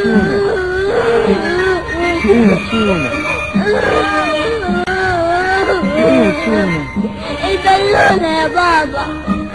ايه يا سونا ايه يا سونا البالونة يا بابا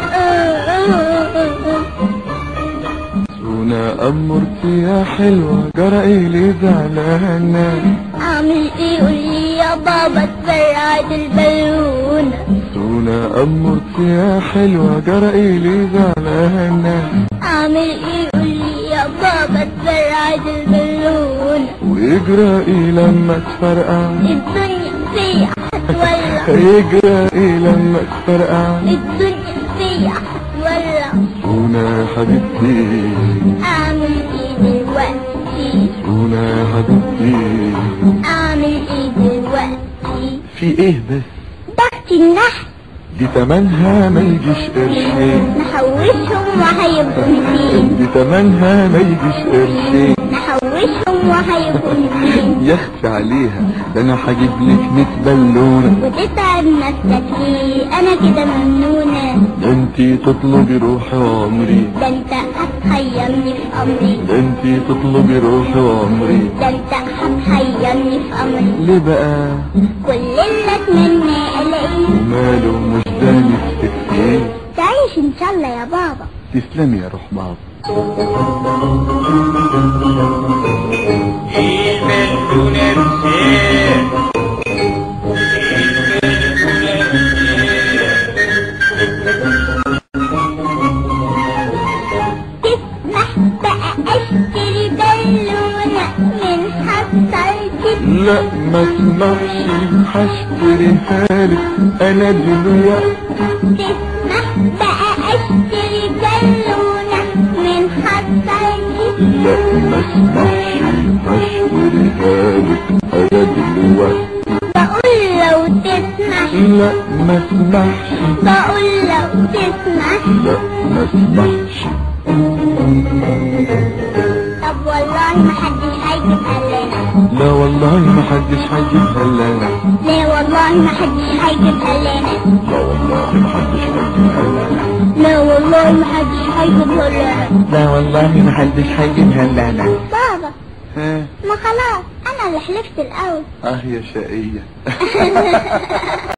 سونا أمرتي يا حلوة جرى ايه ليه زعلانة اعمل ايه قولي يا بابا اتفرعت البالونة سونا أمرتي يا حلوة جرى ايه ليه زعلانة اعمل ايه قولي يا بابا اتفرعت البالونة ويجرى ايه لما تفرقع الدنيا فيا هتولع يجرى ايه لما تفرقع الدنيا فيا هتولع سونا يا حبيبتي اعمل ايه دلوقتي سونا يا حبيبتي اعمل ايه دلوقتي في ايه بس ضغط النحل دي تمنها ما يجيش قرشين نحوشهم وهيبقوا ميتين دي تمنها ما يجيش قرشين نحوشهم وهيبقوا ميتين يا اختي عليها ده انا هجيب لك 100 بالونه وتتعب نفسك ليه انا كده ممنونة ده انتي تطلبي روحي وعمري ده انت هتحيرني في امري ده انتي تطلبي روحي وعمري ده انت هتحيرني في امري ليه بقى كل اللي اتمنى الاقيه وماله مش ده نفسك فيه تعيش ان شاء الله يا بابا تسلمي يا روح بابا البالونة بسير تسمح بقى اشتري بالونة من حصلتي لا ما اسمحش هشتريها لك انا دلوقتي تسمح بقى اشتري بالونة من حصلتي لا ما اسمحش هشتريها لك انا دلوقتي بقول لو تسمح لا ما اسمحش بقول لو تسمح لا ما اسمحش طب والله ما حدش هيجيبها لنا لا والله ما حدش هيجيبها لنا ليه والله ما حدش هيجيبها لنا لا والله ما حدش هيجيبها لنا لا والله ما حدش هيجيبها لنا لا والله ما حدش هيجيبها لنا بابا ها ما خلاص انا اللي حلفت الاول اه يا شقية